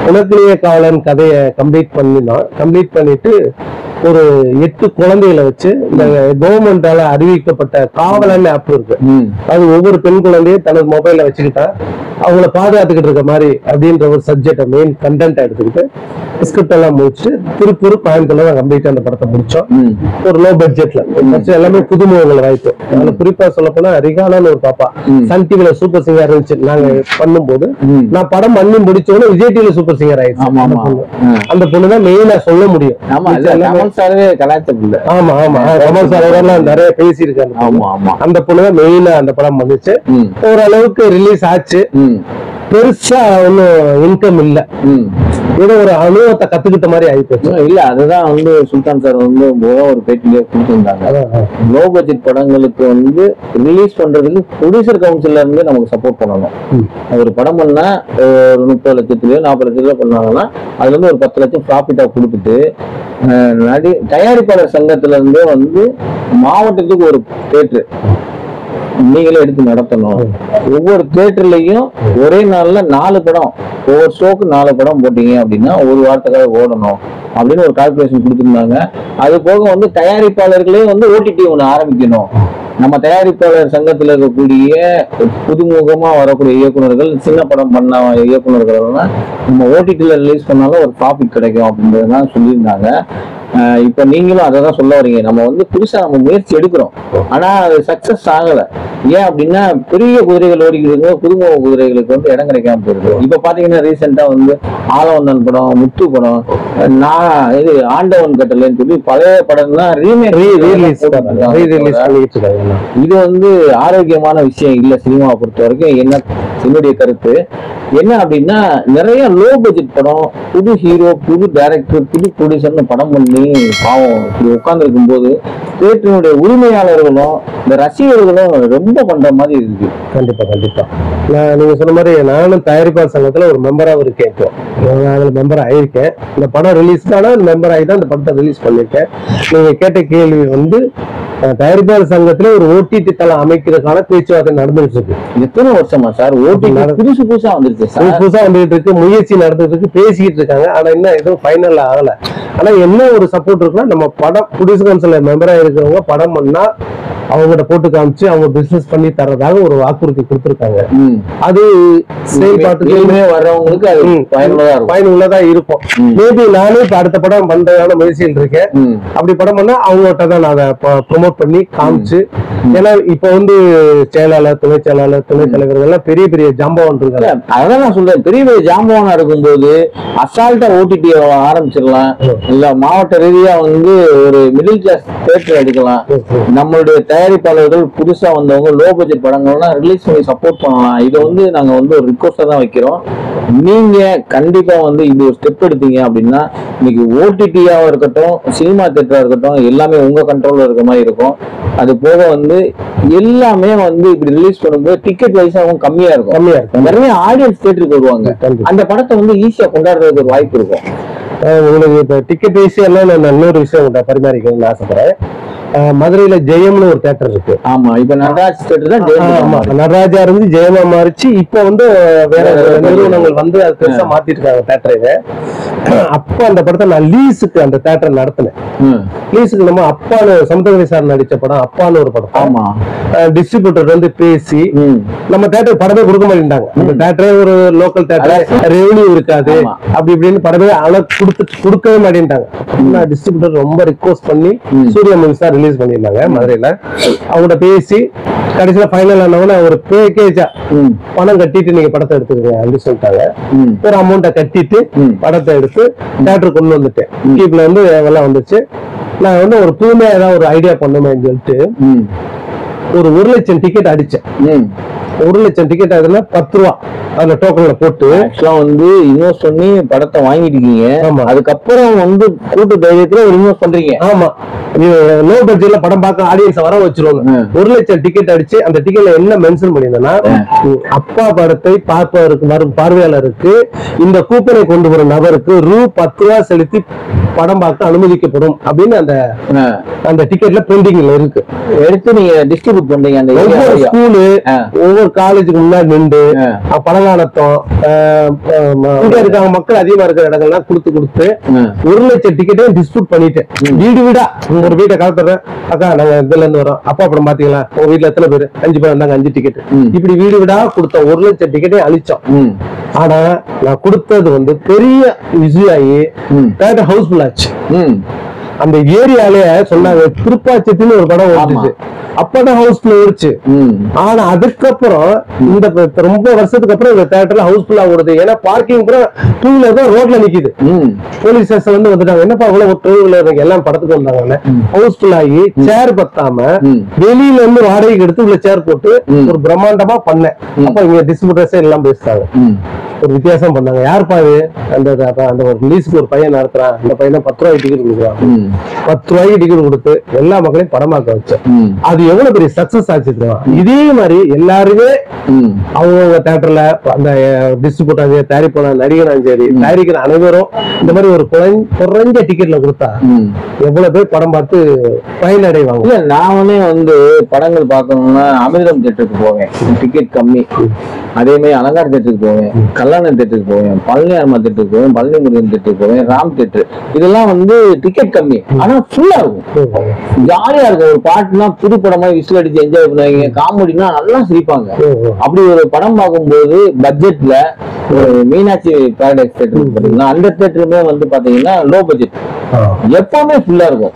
உனக்கிலேயே காவலன் கதையை கம்ப்ளீட் பண்ணினோம் கம்ப்ளீட் பண்ணிட்டு ஒரு எட்டு குழந்தைகளை வச்சு இந்த கவர்மெண்டால அறிவிக்கப்பட்ட காவலன் ஆப் இருக்கு ம் அது ஒவ்வொரு பெண் குழந்தையும் தனது மொபைல்ல வச்சுக்கிட்டா அவங்கள பாதுகாத்துக்கிட்டு இருக்க மாதிரி அப்படின்ற ஒரு சப்ஜெக்டை மெயின் கண்டென்ட் எடுத்துக்கிட்டு ஸ்கிரிப்ட் எல்லாம் முடிச்சு திருப்பூர் கோயம்புத்தூர்ல தான் கம்ப்ளீட்டா அந்த படத்தை முடிச்சோம் ம் ஒரு லோ பட்ஜெட்ல எல்லாமே புதுமுகங்கள் வாய்ப்பு அதுல குறிப்பா சொல்ல போனா ரிகானான்னு ஒரு பாப்பா ம். சன் டிவில சூப்பர் சிங்கர் இருந்துச்சு நாங்க பண்ணும்போது ம். நான் படம் பண்ணி முடிச்ச உடனே விஜய் டிவில சூப்பர் சிங்கர் ஆயிடுச்சு ஆமா அந்த ஆமா பொண்ணு. ஆ. அந்த பொண்ணு தான் மெயினா சொல்ல முடியும் ஆமா இல்ல கமல் சாரே கலாச்சாரம் ஆமா ஆமா கமல் சார் அவரெல்லாம் நிறைய பேசியிருக்காரு ஆமா ஆமா அந்த பொண்ணு தான் மெயினா அந்த படம் வந்துச்சு ம் ஓரளவுக்கு ரிலீஸ் ஆச்சு ம் பெருசா ஒன்னும் இன்கம் இல்ல ம் ஏதோ ஒரு அனுபவத்தை கத்துக்கிட்ட மாதிரி ஆயிப்போச்சு இல்ல அதுதான் வந்து சுல்தான் சார் வந்து முதல் ஒரு பேட்டிலேயே கொடுத்துருந்தாங்க அதான், அதான். லோ பட்ஜெட் படங்களுக்கு வந்து ரிலீஸ் பண்றதுக்கு ப்ரொடியூசர் கவுன்சில்ல இருந்து நமக்கு சப்போர்ட் பண்ணணும் ம். ஒரு படம் பண்ணா ஒரு முப்பது லட்சத்துலயோ நாற்பது லட்சத்துலயோ பண்ணாங்கன்னா அதுல இருந்து ஒரு பத்து லட்சம் ப்ராஃபிட்டா கொடுத்துட்டு அஹ், நடி தயாரிப்பாளர் சங்கத்துல இருந்து வந்து மாவட்டத்துக்கு ஒரு தேட்டர் நீங்களே எடுத்து நடத்தணும் ஒவ்வொரு தேட்டர்லயும் ஒரே நாள்ல நாலு படம் ஒவ்வொரு ஷோக்கு நாலு படம் போட்டீங்க அப்படின்னா ஒரு வாரத்துக்காக ஓடணும் அப்படின்னு ஒரு கால்குலேஷன் கொடுத்துருந்தாங்க அது போக வந்து தயாரிப்பாளர்களே வந்து ஓடிடி ஒன்று ஆரம்பிக்கணும் நம்ம தயாரிப்பாளர் சங்கத்துல இருக்கக்கூடிய புதுமுகமா வரக்கூடிய இயக்குனர்கள் சின்ன படம் பண்ண இயக்குனர்கள் எல்லாம் நம்ம ஓடிடில ரிலீஸ் பண்ணாலும் ஒரு ப்ராஃபிட் கிடைக்கும் அப்படின்றதுதான் சொல்லியிருந்தாங்க ஆஹ் இப்ப நீங்களும் அதை தான் சொல்ல வரீங்க நம்ம வந்து புதுசா நம்ம முயற்சி எடுக்கிறோம் ஆனா அது சக்சஸ் ஆகல ஏன் அப்படின்னா பெரிய குதிரைகள் ஓடிக்கிறது புதுமுக குதிரைகளுக்கு வந்து இடம் கிடைக்காம போயிருக்கு இப்ப பாத்தீங்கன்னா ரீசெண்டா வந்து ஆலவந்தன் படம் முத்து படம் நான் இது ஆண்டவன் கட்டளைன்னு சொல்லி பழைய படம் தான் remake re release re release பண்ணிட்டு இருக்காங்க இது வந்து ஆரோக்கியமான விஷயம் இல்ல சினிமாவை பொறுத்த வரைக்கும் என்ன என்னுடைய கருத்து என்ன அப்படின்னா நிறைய லோ பட்ஜெட் படம் புது ஹீரோ புது டைரக்டர் புது ப்ரொடியூசர்னு படம் பண்ணி பாவம் இப்படி உட்கார்ந்து போது தேட்டரினுடைய உரிமையாளர்களும் இந்த ரசிகர்களும் ரொம்ப பண்ற மாதிரி இருக்கு கண்டிப்பா கண்டிப்பா நான் நீங்க சொன்ன மாதிரி நானும் தயாரிப்பாளர் சங்கத்துல ஒரு மெம்பராகவும் இருக்கேன் இப்போ நான் அதுல மெம்பர் ஆயிருக்கேன் இந்த படம் ரிலீஸ்க்கான மெம்பர் ஆகி தான் இந்த படத்தை ரிலீஸ் பண்ணிருக்கேன் நீங்க கேட்ட கேள்வி வந்து அஹ், தயாரிப்பாளர் சங்கத்துல ஒரு ஓடிடி தளம் அமைக்கிறதுக்கான பேச்சுவார்த்தை நடந்துட்டு இருக்கு எத்தனை வருஷமா சார் ஓடி நட- புதுசு புதுசா வந்துருச்சு புதுசு சார் புதுசா வந்துட்டு இருக்கு முயற்சி நடந்துட்டு இருக்கு பேசிக்கிட்டு இருக்காங்க ஆனா இன்னும் எதுவும் ஃபைனல் ஆகல ஆனா என்ன ஒரு சப்போர்ட் இருக்குன்னா நம்ம படம் புடிசு கவுன்சில் மெம்பரா இருக்கிறவங்க படம் பண்ணா அவங்ககிட்ட போட்டு காமிச்சு அவங்க பிசினஸ் பண்ணி தர்றதாக ஒரு வாக்குறுதி கொடுத்திருக்காங்க ம். அது செயல்பாட்டுக்கு இனிமே வர்றவங்களுக்கு அது ம். பயனுள்ளதா இருக்கும் பயனுள்ளதா இருக்கும் ம். மேபி நானும் இப்ப அடுத்த படம் பண்றதான முயற்சியில் இருக்கேன் ம். அப்படி படம் பண்ணா அவங்ககிட்ட தான் நான் அதை ப்ரொமோட் பண்ணி காமிச்சு ஏன்னா இப்ப வந்து செயலாளர் துணை செயலாளர் துணைத் தலைவர்கள் எல்லாம் பெரிய பெரிய ஜாம்பவன் இல்ல, இருக்காங்க அதான் நான் சொல்றேன் பெரிய பெரிய ஜாம்பவானா இருக்கும்போது அசால்ட்டா ஓடிடி ஆரம்பிச்சிடலாம் இல்ல மாவட்ட ரீதியா வந்து ஒரு மிடில் கிளாஸ் தேட்டர் எடுக்கலாம் நம்மளுடைய தயாரிப்பாளர்கள் புதுசா வந்தவங்க லோ பட்ஜெட் படங்கள்லாம் ரிலீஸ் பண்ணி சப்போர்ட் பண்ணலாம் இதை வந்து நாங்க வந்து ஒரு ரிக்வஸ்டா தான் வைக்கிறோம் நீங்க கண்டிப்பா வந்து இது ஒரு ஸ்டெப் எடுத்தீங்க அப்படின்னா இன்னைக்கு ஓடிடியாவும் இருக்கட்டும் சினிமா தேட்டரா இருக்கட்டும் எல்லாமே உங்க கண்ட்ரோல்ல இருக்க மாதிரி இருக்கும் அது போக வந்து எல்லாமே வந்து இப்படி ரிலீஸ் பண்ணும்போது டிக்கெட் வைஸாகவும் கம்மியா இருக்கும் கம்மியா இருக்கு நிறைய ஆடியன்ஸ் தேட்டருக்கு வருவாங்க கண்டிப்பா. அந்த படத்தை வந்து ஈஸியா கொண்டாடுறதுக்கு ஒரு வாய்ப்பு இருக்கும் அஹ் உங்களுக்கு இப்ப டிக்கெட் வைஸ் எல்லாம் நான் இன்னொரு விஷயம் உங்கள்ட்ட பரிமாறிக்கணும்னு ஆசைப்படுறேன் அஹ் மதுரையில ஜெயம்னு ஒரு தேட்டர் இருக்கு ஆமா இப்ப நடராஜ் தேட்டர் தான் ஆமா ஜெயலலிதா நடராஜா இருந்து ஜெயமா மாறிச்சு இப்ப வந்து வேற வேற வேற வேற நிறுவனங்கள் வந்து அது பெருசா மாத்திட்டு இருக்காங்க தேட்டரை அப்ப அந்த படத்தை நான் லீஸுக்கு அந்த தேட்டர் நடத்தினேன் ம். லீஸுக்கு நம்ம அப்பான்னு சமுத்திரகனி சார் நடிச்ச படம் அப்பான்னு ஒரு படம் ஆமா டிஸ்ட்ரிபியூட்டர் வந்து பேசி ம். நம்ம தேட்டர் படமே கொடுக்க மாட்டேங்கிறாங்க அந்த தேட்டரே ஒரு லோக்கல் தேட்டர் ரெவன்யூ இருக்காது ஆமா. அப்படி இப்படின்னு படமே ஆனா கொடுத்து கொடுக்கவே மாட்டேன்ட்டாங்க நான் டிஸ்ட்ரிபியூட்டர் ரொம்ப ரிக்வஸ்ட் பண்ணி ம். சூர்யா மூவிஸ் தான் ரிலீஸ் பண்ணியிருந்தாங்க மதுரையில அவங்கள்ட்ட பேசி கடைசியில ஃபைனல் ஆனவன ஒரு பேக்கேஜா ம். பணம் கட்டிட்டு நீங்க படத்தை எடுத்துக்கங்க அப்படின்னு சொல்லிட்டாங்க ம். ஒரு அமௌண்ட்டை கட்டிட்டு ம். படத்தை எடுத்து தேட்டர் கொண்டு வந்துட்டேன் கீப்ல இருந்து எல்லாம் வந்துச்சு நான் வந்து ஒரு புதுமையா ஏதாவது ஒரு ஐடியா பண்ணுமேன்னு சொல்லிட்டு ம். ஒரு ஒரு லட்சம் டிக்கெட் அடிச்சேன் ம். ஒரு லட்சம் டிக்கெட் அதுல பத்து ரூபா அதுல டோக்கன்ல போட்டு ஆக்சுவலா வந்து இன்வெஸ்ட் பண்ணி படத்தை வாங்கிட்டீங்க ஆமா. அதுக்கப்புறம் வந்து கூட்டு தைரியத்துல ஒரு இன்வெஸ்ட் பண்றீங்க ஆமா லோ பட்ஜெட்ல படம் பார்க்க ஆடியன்ஸ் வர வச்சிருவாங்க ம். ஒரு லட்சம் டிக்கெட் அடிச்சு அந்த டிக்கெட்ல என்ன மென்ஷன் பண்ணியிருந்தேன்னா உம், அப்பா படத்தை பார்ப்பவருக்கு வரும் பார்வையாளருக்கு இந்த கூப்பனை கொண்டு வரும் நபருக்கு ரூ பத்து ரூபா செலுத்தி படம் பார்க்க அனுமதிக்கப்படும் அப்படின்னு அந்த ஆ. அந்த டிக்கெட்ல பிரிண்டிங்ல இருக்கு எடுத்து நீங்க டிஸ்ட்ரிபியூட் பண்றீங்க அந்த ஒவ்வொரு ஏரியா ஸ்கூலு ஆ. ஒவ்வொரு காலேஜுக்கு முன்னாடி நின்று ஆ. அஹ் பழங்காலத்தம் அஹ் அஹ் இங்க இருக்காங்க மக்கள் அதிகமா இருக்கிற இடங்கள்லாம் கொடுத்து கொடுத்து ஒரு லட்சம் டிக்கெட்டையும் டிஸ்ட்ரிபியூட் பண்ணிட்டேன் வீடு வீடா உங்க ஒரு வீட்டை கலத்துறேன் அக்கா நாங்க இதுல இருந்து வரோம் அப்பா படம் பாத்தீங்களா உங்க வீட்டுல எத்தனை பேர் அஞ்சு பேர் வந்தாங்க அஞ்சு டிக்கெட் ம். இப்படி வீடு வீடா கொடுத்த ஒரு லட்சம் டிக்கெட்டையும் அழிச்சோம் ம் ஆனா நான் கொடுத்தது வந்து பெரிய இஷ்யூ ஆகி ம் தேட்டர் ஹவுஸ்ஃபுல் ஆச்சு ம் அந்த ஏரியாலே சொன்னாங்க திருப்பாச்சத்தின்னு ஒரு படம் ஓடுச்சு அப்பதான் ஹவுஸ்ஃபுல் ஓடுச்சு ம் ஆனா அதுக்கப்புறம் இந்த ப- ரொம்ப வருஷத்துக்கு அப்புறம் இந்த தேட்டர்ல ஹவுஸ்ஃபுல்லா ஓடுது ஏன்னா பார்க்கிங் கூட டூ வீலர் தான் ரோட்ல நிக்குது ம் போலீஸ் ஸ்டேஷன் வந்து வந்துட்டாங்க என்னப்பா அவ்வளவு டூ வீலர் எல்லாம் படத்துக்கு வந்தாங்க ஹவுஸ்ஃபுல் ஆகி சேர் பத்தாம ம் வெளியில இருந்து வாடகைக்கு எடுத்து உள்ள சேர் போட்டு ம். ஒரு பிரம்மாண்டமா பண்ணேன் அப்ப இங்க டிஸ்ட்ரிபியூட்டர்ஸே எல்லாம் பேசுறாங்க ம் ஒரு வித்தியாசம் பண்ணாங்க யாருப்பா இது அந்த அப்ப அந்த ஒரு ரிலீஸ்க்கு ஒரு பையன் நடத்துறான் அந்த பையனை பத்து ரூபாய்க்கு டிக்கெட் கொடுக்குறான் ம் பத்து ரூபாய்க்கு டிக்கெட் கொடுத்து எல்லா மக்களையும் படமாக்க வச்சேன் ம் அது எவ்வளவு பெரிய சக்சஸ் ஆச்சு தெரியுமா இதே மாதிரி எல்லாருமே ம் அவங்கவுங்க தேட்டர்ல அந்த டிஸ்ட்ரிபியூட்டர் தயாரிப்பாளர் நடிகரும் சரி தயாரிக்கிற அனைவரும் இந்த மாதிரி ஒரு குறைஞ்ச குறைஞ்ச டிக்கெட்ல கொடுத்தா ம் எவ்வளவு பேர் படம் பார்த்து பயனடைவாங்க இல்ல நானே வந்து படங்கள் பார்க்கணும்னா அமிர்தம் தேட்டருக்கு போவேன் டிக்கெட் கம்மி அதே மாதிரி அலங்கார தேட்டருக்கு போவேன் கல்யாணம் தேட்டருக்கு போவேன் பழனி அம்மா தேட்டருக்கு போவேன் பழனி முருகன் தேட்டருக்கு போவேன் ராம் தேட்டர் இதெல்லாம் வந்து டிக்கெட் கம்மி ஆனா ஃபுல்லா இருக்கும் ஜாலியா இருக்கும் ஒரு பாட்டுனா புது படமா விசில் அடிச்சு என்ஜாய் பண்ணுவாங்க காமெடினா நல்லா சிரிப்பாங்க அப்படி ஒரு படம் பார்க்கும்போது பட்ஜெட்ல ஒரு மீனாட்சி பேரடைஸ் தேட்டர் பாத்தீங்கன்னா அந்த தேட்டருமே வந்து பாத்தீங்கன்னா லோ பட்ஜெட் எப்பவுமே ஃபுல்லா இருக்கும்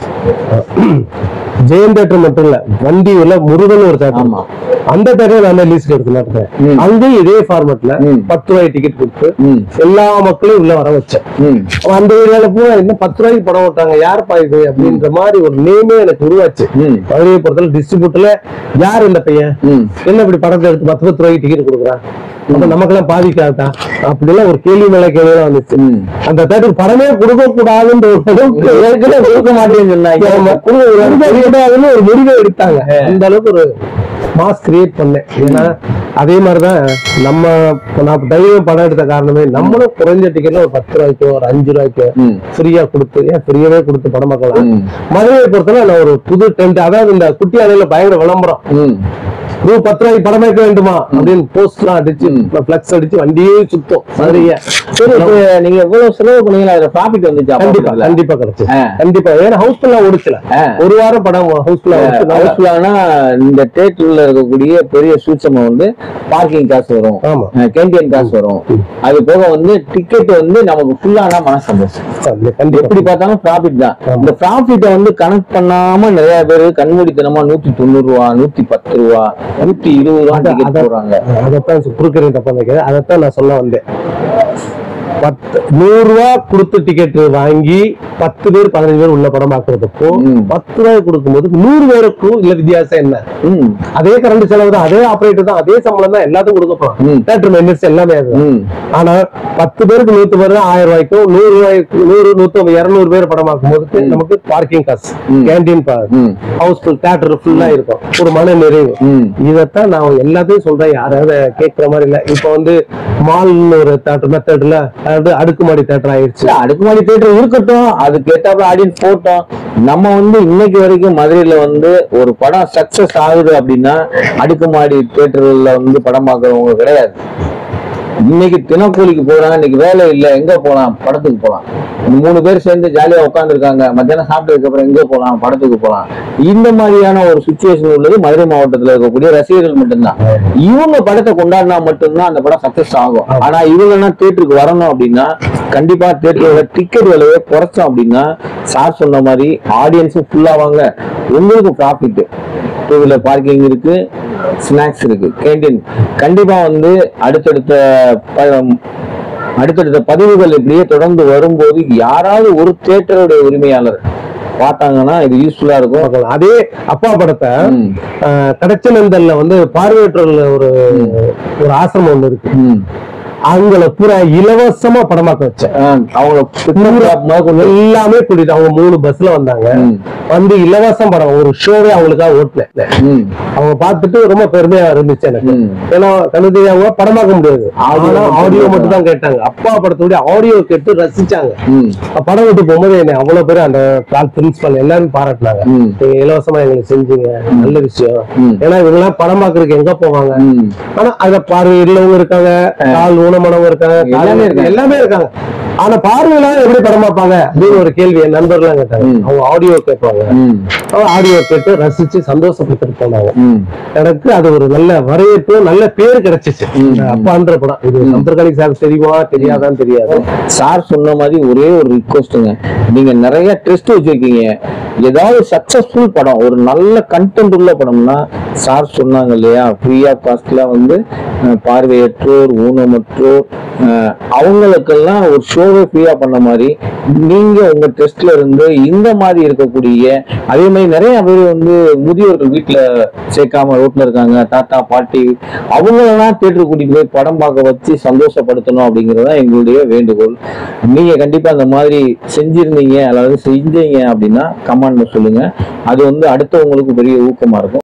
ஜெயம் தேட்டர் மட்டும் இல்ல வண்டியில முருகன் ஒரு தேட்டர் ஆமா அந்த தேட்டர் நான் ரிலீஸ்க்கு எடுத்து நடத்துறேன் ம். அங்கேயும் இதே ஃபார்மேட்ல ம். பத்து ரூபாய் டிக்கெட் கொடுத்து ம் எல்லா மக்களையும் உள்ள வர வச்சேன் ம் அவன் அந்த ஏரியால போய் என்ன பத்து ரூபாய்க்கு படம் ஓட்டாங்க யாருப்பா இது அப்படின்ற மாதிரி ஒரு நேமே எனக்கு உருவாச்சு ம் மதுரையை பொறுத்தவரை டிஸ்ட்ரிபியூட்டர்ல யார் இந்த பையன் ம் என்ன இப்படி படத்தை எடுத்து பத்து பத்து ரூபாய்க்கு டிக்கெட் கொடுக்குறான் அப்ப நமக்கெல்லாம் பாதிக்காதா அப்படிலாம் ஒரு கேள்வி மேல கேள்வியெல்லாம் வந்துச்சு ம் அந்த தேட்டர் படமே கொடுக்க கூடாதுன்ற ஒரு அளவுக்கு ஏற்கனவே கொடுக்க மாட்டேன்னு சொன்னாங்க ஆமா, கொடுக்க கூடாதுன்னு ஒரு முடிவை எடுத்தாங்க அந்த அளவுக்கு ஒரு மாஸ் கிரியேட் பண்ணேன் ஏன்னா அதே மாதிரிதான் நம்ம நான் தைரியம் படம் எடுத்த காரணமே நம்மளும் குறைஞ்ச டிக்கெட்ல ஒரு பத்து ரூபாய்க்கோ ஒரு அஞ்சு ரூபாய்க்கோ ம் ஃப்ரீயா கொடுத்து ஏன் ஃப்ரீயாவே கொடுத்து படம் பார்க்கலாம் ம் மதுரையை பொறுத்தவரை நான் ஒரு புது டென்ட் அதாவது இந்த குட்டி அணையில பயங்கர விளம்பரம் ம் ரூ பத்து ரூபாய்க்கு படம் வைக்க வேண்டுமா அப்படின்னு போஸ்ட்லாம் அடிச்சு பிளக்ஸ் அடிச்சு வண்டியே சுத்தம் மதுரைய சரி இப்ப நீங்க எவ்வளவு செலவு பண்ணீங்களா அதுல ப்ராஃபிட் வந்துச்சா கண்டிப்பா படத்துல? கண்டிப்பா கிடைச்சு ஆ. கண்டிப்பா ஏன்னா ஹவுஸ்ஃபுல்லா ஓடிச்சுல ஆ. ஒரு வாரம் படம் ஹவுஸ்ஃபுல்லா ஓடிச்சு நல்லா- ஹவுஸ்ஃபுல்லானா இந்த தேட்டர்ல இருக்கக்கூடிய பெரிய சூட்சமம் வந்து பார்க்கிங் காசு வரும் ஆமா கேண்டீன் காசு வரும் அது போக வந்து டிக்கெட் வந்து நமக்கு ஃபுல்லானா மன சந்தோஷம் கண்டிப்பா எப்படி பார்த்தாலும் ப்ராஃபிட் தான் ஆமா. இந்த ப்ராஃபிட்டை வந்து கணக்கு பண்ணாம நிறைய பேர் கண்மூடித்தனமா நூத்தி தொண்ணூறு ரூபா நூத்தி பத்து ரூபா நூத்தி இருபது ரூபா அத- டிக்கெட் அத- போடுறாங்க அதைத்தான் குறுக்கிறேன் தப்பா நினைக்கிறேன் அதைத்தான் நான் சொல்ல வந்தேன் பத்து நூறு ரூபா கொடுத்து டிக்கெட் வாங்கி பத்து பேர் பதினஞ்சு பேர் உள்ள படம் பார்க்கறதுக்கும் ம். பத்து ரூபாய் கொடுக்கும்போது நூறு பேருக்கும் இல்ல வித்தியாசம் என்ன ம் அதே கரண்ட் செலவு தான் அதே ஆபரேட்டர் தான் அதே சம்பளம் தான் எல்லாத்துக்கும் கொடுக்க போறோம் ம். தேட்டர் மெயின்டெனன்ஸ் எல்லாமே அதுதான். ம் ஆனா பத்து பேருக்கு நூத்து பேர் ஆயிரம் ரூபாய்க்கும் நூறு ரூபாய்க்கு நூறு நூத்தி இருநூறு பேர் படம் பார்க்கும்போது நமக்கு பார்க்கிங் காசு ம். கேண்டீன் ம் ஹவுஸ்ஃபுல் தேட்டர் ஃபுல்லா இருக்கும் ஒரு மன நிறைவு ம் இதத்தான் நான் எல்லாத்தையும் சொல்றேன் யாராவது கேட்கிற மாதிரி இல்ல இப்ப வந்து மால்னு ஒரு தேட்டர் மெத்தட்ல அதாவது அடுக்குமாடி தேட்டர் ஆயிடுச்சு இல்ல, அடுக்குமாடி தேட்டர் இருக்கட்டும் அதுக்கு ஏத்தாப்புல ஆடியன்ஸ் போட்டோம் நம்ம வந்து இன்னைக்கு வரைக்கும் மதுரையில வந்து ஒரு படம் சக்சஸ் ஆகுது அப்படின்னா அடுக்குமாடி தேட்டர்ல வந்து படம் பார்க்கறவங்க கிடையாது இன்னைக்கு தினக்கூலிக்கு போறாங்க இன்னைக்கு வேலை இல்ல எங்க போலாம் படத்துக்கு போலாம் இந்த மூணு பேர் சேர்ந்து ஜாலியா உட்காந்துருக்காங்க மத்தியானம் சாப்பிட்டதுக்கு அப்புறம் எங்க போலாம் படத்துக்கு போலாம் இந்த மாதிரியான ஒரு சுச்சுவேஷன் உள்ளது மதுரை மாவட்டத்துல இருக்கக்கூடிய ரசிகர்கள் மட்டும்தான் இவங்க படத்தை கொண்டாடினா மட்டும்தான் அந்த படம் சக்சஸ் ஆகும் ஆனா இவங்கன்னா தேட்டருக்கு வரணும் அப்படின்னா கண்டிப்பா தேட்டரோட டிக்கெட் விலையை குறைச்சோம் அப்படின்னா சார் சொன்ன மாதிரி ஆடியன்ஸும் ஃபுல்லா வாங்க உங்களுக்கு ப்ராஃபிட் டூ வீலர் பார்க்கிங் இருக்கு ஸ்நாக்ஸ் இருக்கு கேண்டீன் கண்டிப்பா வந்து அடுத்தடுத்த ப- அடுத்தடுத்த பதிவுகள் இப்படியே தொடர்ந்து வரும்போது யாராவது ஒரு தேட்டருடைய உரிமையாளர் பார்த்தாங்கன்னா இது யூஸ்ஃபுல்லா இருக்கும் பார்க்கலாம். அதே அப்பா படத்தை ம், ஆஹ், கடச்சநந்தல்ல வந்து பார்வையற்றோர்ல ஒரு ஒரு ஆசிரமம் ஒண்ணு இருக்கு ம், அவங்கள பூரா இலவசமா படமாக்க வச்சேன் ஆஹ் அவங்கள photograph முதற்கொண்டு- எல்லாமே கூட்டிட்டு அவங்க மூணு பஸ்ல வந்தாங்க ம், வந்து இலவசம் படம் ஒரு ஷோவே அவங்களுக்காக ஓட்டினேன் ம், அவங்க பார்த்துட்டு ரொம்ப பெருமையா இருந்துச்சு எனக்கு ம். ஏன்னா கண்ணு தெரியாம படமாக்க முடியாது Audio ஆனா மட்டும் ஆடியோ தான் மட்டும் தான் கேட்டாங்க அப்பா படத்துடைய ஆடியோ கேட்டு ரசிச்சாங்க ம், படம் விட்டு போகும்போது என்னை அவ்வளவு பேர் அந்த கால் பிரின்சிபல் எல்லாரும் பாராட்டினாங்க ம், நீங்க இலவசமா எங்களுக்கு செஞ்சீங்க நல்ல விஷயம் ம், ஏன்னா இவங்க எல்லாம் படம் பாக்குறதுக்கு எங்க போவாங்க ம். ஆனா அத பார்வை உள்ளவங்க இருக்காங்க கால் ஊனமானவங்க இருக்காங்க கால் எல்லாமே இருக்காங்க. எல்லாமே இருக்காங்க ஆனா பார்வையில்லாத எப்படி படம் பார்ப்பாங்க அப்படின்னு ஒரு கேள்வி என் நண்பர்லாம் கேட்டாங்க ம். அவங்க ஆடியோ கேட்பாங்க ம், அவங்க ஆடியோ கேட்டு ரசிச்சு சந்தோஷப்பட்டுட்டு போனாங்க ம். எனக்கு அது ஒரு நல்ல வரவேற்பு நல்ல பேர் கிடைச்சிச்சு ம். இந்த அப்பான்ற படம் இது சந்திரகாளி சார் தெரியுமா தெரியாதான்னு தெரியாது சார் சொன்ன மாதிரி ஒரே ஒரு ரிக்வஸ்ட்டுங்க நீங்க நிறைய டெஸ்ட் வச்சிருக்கீங்க ஏதாவது சக்சஸ்ஃபுல் படம் ஒரு நல்ல கண்டென்ட் உள்ள படம்னா சார் சொன்னாங்க இல்லையா ஃப்ரீ ஆஃப் காஸ்ட்ல வந்து அஹ், பார்வையற்றோர் ஊனமற்றோர் அஹ், அவங்களுக்கெல்லாம் ஒரு ஷோவை ஃப்ரீயா பண்ண மாதிரி நீங்க உங்க டெஸ்ட்ல இருந்து இந்த மாதிரி இருக்கக்கூடிய அதே மாதிரி நிறைய பேர் வந்து முதியோர்கள் வீட்டுல சேர்க்காம ரோட்ல இருக்காங்க தாத்தா பாட்டி அவங்களெல்லாம் தேட்டர் கூட்டிட்டு போய் படம் பார்க்க வச்சு சந்தோஷப்படுத்தணும் அப்படிங்கிறது தான் எங்களுடைய வேண்டுகோள் நீங்க கண்டிப்பா அந்த மாதிரி செஞ்சிருந்தீங்க அல்லது செஞ்சீங்க அப்படின்னா கமெண்ட்ல சொல்லுங்க அது வந்து அடுத்தவங்களுக்கு பெரிய ஊக்கமா இருக்கும்